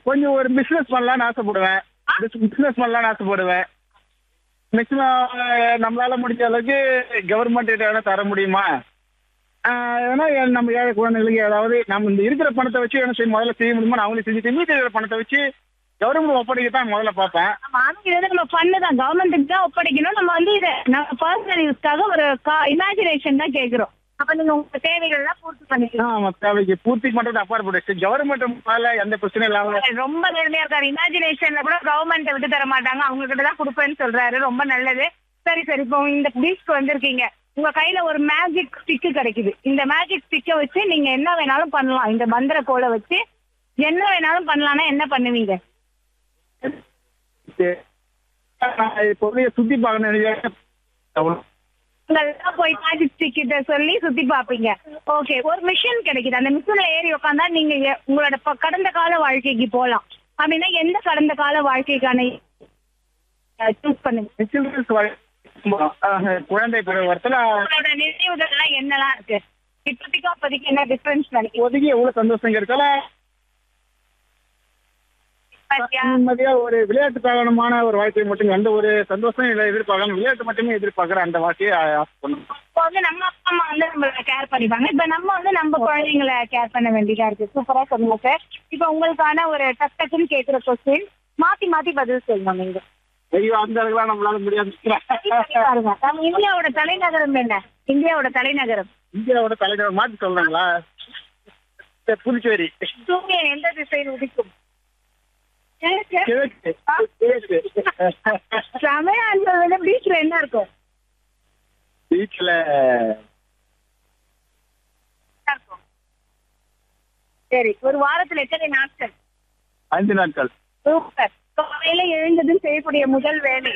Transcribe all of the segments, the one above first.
கொஞ்சம் ஒரு பிசினஸ் பண்ணலாம்னு ஆசைப்படுவேன் பிசினஸ் பண்ணலாம்னு ஆசைப்படுவேன் மேக்சிமம் நம்மளால முடிஞ்ச அளவுக்கு கவர்மெண்ட் எதாவது தர முடியுமா ஆஹ் ஏன்னா ஏ- நம்ம ஏழை குழந்தைகளுக்கு ஏதாவது நம்ம இந்த இருக்கிற பணத்தை வச்சு என்ன செய்ய முதல்ல செய்ய முடியுமா அவங்களே செஞ்சு மீதி இருக்கிற பணத்தை வச்சு கவர்மெண்ட் ஒப்படைக்க தான் முதல்ல பார்ப்பேன் ஆமா, ஆனா இது வந்து நம்ம பண்ணுதான் கவர்மெண்ட்டுக்கு தான் ஒப்படைக்கணும் நம்ம வந்து இதை நம்ம பர்சனல் யூஸ்க்காக ஒரு இமேஜினேஷன் தான் கேக்குறோம் அப்ப நீங்க உங்க தேவைகள் எல்லாம் பூர்த்தி பண்ணிக்கலாம் ஆமா தேவைக்கு பூர்த்தி பண்றது அப்பாற்பட்டு கவர்மெண்ட் மேல எந்த பிரச்சனையும் இல்லாம ரொம்ப நேர்மையா இருக்காரு இமேஜினேஷன்ல கூட கவர்மெண்ட் விட்டு தர மாட்டாங்க அவங்க கிட்ட தான் கொடுப்பேன்னு சொல்றாரு ரொம்ப நல்லது சரி சரி இப்போ இந்த பீச்க்கு வந்திருக்கீங்க உங்க கையில ஒரு மேஜிக் ஸ்டிக் கிடைக்குது இந்த மேஜிக் ஸ்டிக்கை வச்சு நீங்க என்ன வேணாலும் பண்ணலாம் இந்த பந்திர கோலை வச்சு என்ன வேணாலும் பண்ணலாம்னா என்ன பண்ணுவீங்க நான் இப்போதைய சுத்தி பார்க்கணும் நினைக்கிறேன். உங்கள்தான் போய் மேஜிக் ஸ்டிக் கிட்ட சொல்லி சுத்தி பாப்பீங்க ஓகே ஒரு மிஷின் கிடைக்குது அந்த மிஷின்ல ஏறி உட்காந்தா நீங்க எ- உங்களோட ப- கடந்த கால வாழ்க்கைக்கு போலாம் அப்படின்னா எந்த கடந்த கால வாழ்க்கைக்கான சூஸ் பண்ணுங்க சில்ட்ரன்ஸ் குழந்தை பருவத்துல உங்களோட நினைவுகள் எல்லாம் என்னலாம் இருக்கு இப்போதைக்கு அப்போதைக்கு என்ன டிஃபரன்ஸ் நினைக்கிறீங்க ஒதுக்கி எவ்வளவு சந்தோஷம் இருக்கல பாத்தியா? நிம்மதியா ஒரு விளையாட்டு காரணமான ஒரு வாழ்க்கை மட்டும் எந்த ஒரு சந்தோஷம் இல்லை எதிர்பார்க்காம விளையாட்டு மட்டுமே எதிர்பார்க்கிற அந்த வாழ்க்கையை ஆசை பண்ணும் இப்போ வந்து நம்ம அப்பா அம்மா வந்து நம்மள கேர் பண்ணிப்பாங்க இப்ப நம்ம வந்து நம்ம குழந்தைங்களை கேர் பண்ண வேண்டியதா இருக்கு சூப்பரா சொல்லுங்க சார் இப்போ உங்களுக்கான ஒரு டக் டக்குன்னு கேக்குற கொஸ்டின் மாத்தி மாத்தி பதில் சொல்லணும் நீங்க ஐயோ அந்த அளவுக்குலாம் நம்மளால முடியாது பாருங்க நம்ம இந்தியாவோட தலைநகரம் என்ன இந்தியாவோட தலைநகரம் இந்தியாவோட தலைவர் மாத்தி சொல்றாங்களா சரி, புதுச்சேரி சூரியன் எந்த திசையில் உதிக்கும் கிழக்கு கிழக்கு தமிழ்நாட்டில் வந்து பீச்ல என்ன இருக்கும் பீச்ல என்ன இருக்கும்? சரி ஒரு வாரத்துல எத்தனை நாட்கள் அஞ்சு நாட்கள் சூப்பர் காலையில எழுந்ததும் செய்யக்கூடிய முதல் வேலை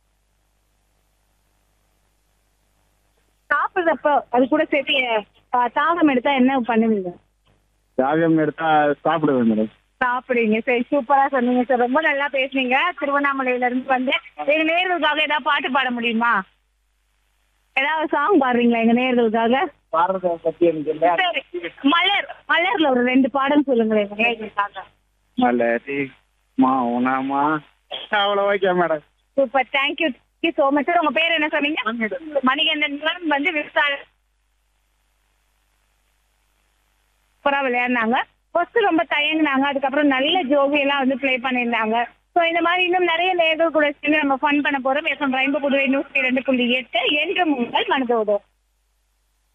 சாப்பிடுறப்ப அது கூட சேர்த்து அஹ், தாகம் எடுத்தா என்ன பண்ணுவீங்க ஜாவியம் எடுத்தா சாப்பிடுவேன் மேடம் சாப்பிடுவீங்க சரி சூப்பரா சொன்னீங்க சார் ரொம்ப நல்லா பேசுனீங்க திருவண்ணாமலையில இருந்து வந்து எங்க நேர்களுக்காக ஏதாவது பாட்டு பாட முடியுமா ஏதாவது சாங் பாடுறீங்களா எங்க நேர்களுக்காக பாரத பத்தி எனக்கு இல்ல. சரி மலர் மலர்ல ஒரு ரெண்டு பாடம் சொல்லுங்களேன் எங்க நேர்களுக்காக மலரி மௌனமா அவ்வளவு okay madam super thank you thank you so much sir உங்க பேர் என்ன சொன்னீங்க மணிகண்டன் மேம் வந்து விவசாய சூப்பரா விளையாடினாங்க ஃபர்ஸ்ட் ரொம்ப தயங்குனாங்க அதுக்கப்புறம் நல்ல ஜோவி எல்லாம் வந்து ப்ளே பண்ணியிருந்தாங்க ஸோ இந்த மாதிரி இன்னும் நிறைய நேர்கள் கூட சேர்ந்து நம்ம ஃபன் பண்ண போறோம் எஃப்எம் ரெயின்போ புதுவை நூற்றி ரெண்டு புள்ளி எட்டு என்று உங்கள் மனதோடு